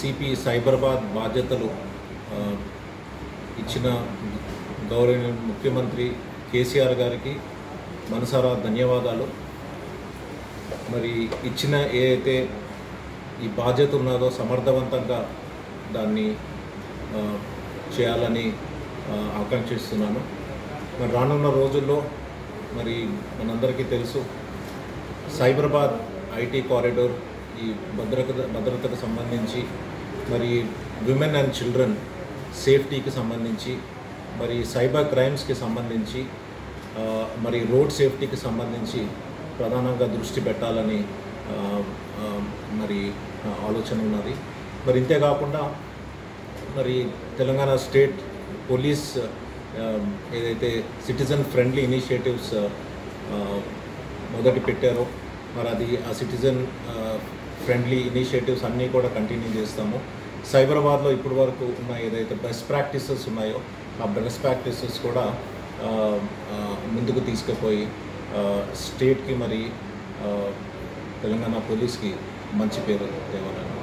CP Cyberabad బాధ్యతలు ఆ, ఇచ్చిన గౌరవ ముఖ్యమంత్రి కేసీఆర్ గారికి మనసారా ధన్యవాదాలు మరి ఇచ్చిన ఏదైతే ఈ బాధ్యత ఉన్నదో సమర్థవంతంగా దాన్ని ఆ, చేయాలని ఆ, ఆకాంక్షిస్తున్నాను మరి రానున్న రోజుల్లో మరి మనందరికీ తెలుసు సైబరాబాద్ ఐటీ కారిడోర్ ఈ భద్రత భద్రతకు సంబంధించి మరి విమెన్ అండ్ చిల్డ్రన్ సేఫ్టీకి సంబంధించి మరి సైబర్ క్రైమ్స్కి సంబంధించి ఆ, మరి రోడ్ సేఫ్టీకి సంబంధించి ప్రధానంగా దృష్టి పెట్టాలని ఆ, ఆ, మరి ఆ, ఆలోచన ఉన్నది మరి ఇంతే కాకుండా మరి తెలంగాణ స్టేట్ పోలీస్ ఆ, ఏదైతే సిటిజన్ ఫ్రెండ్లీ ఇనిషియేటివ్స్ మొదటి పెట్టారో మరి అది ఆ సిటిజన్ ఫ్రెండ్లీ ఇనిషియేటివ్స్ అన్నీ కూడా కంటిన్యూ చేస్తాము సైబరాబాద్లో ఇప్పటి వరకు ఉన్న ఏదైతే బెస్ట్ ప్రాక్టీసెస్ ఉన్నాయో ఆ బెస్ట్ ప్రాక్టీసెస్ కూడా ఆ, ఆ, ముందుకు తీసుకుపోయి ఆ, స్టేట్కి మరి ఆ, తెలంగాణ పోలీస్కి మంచి పేరు తేవాలని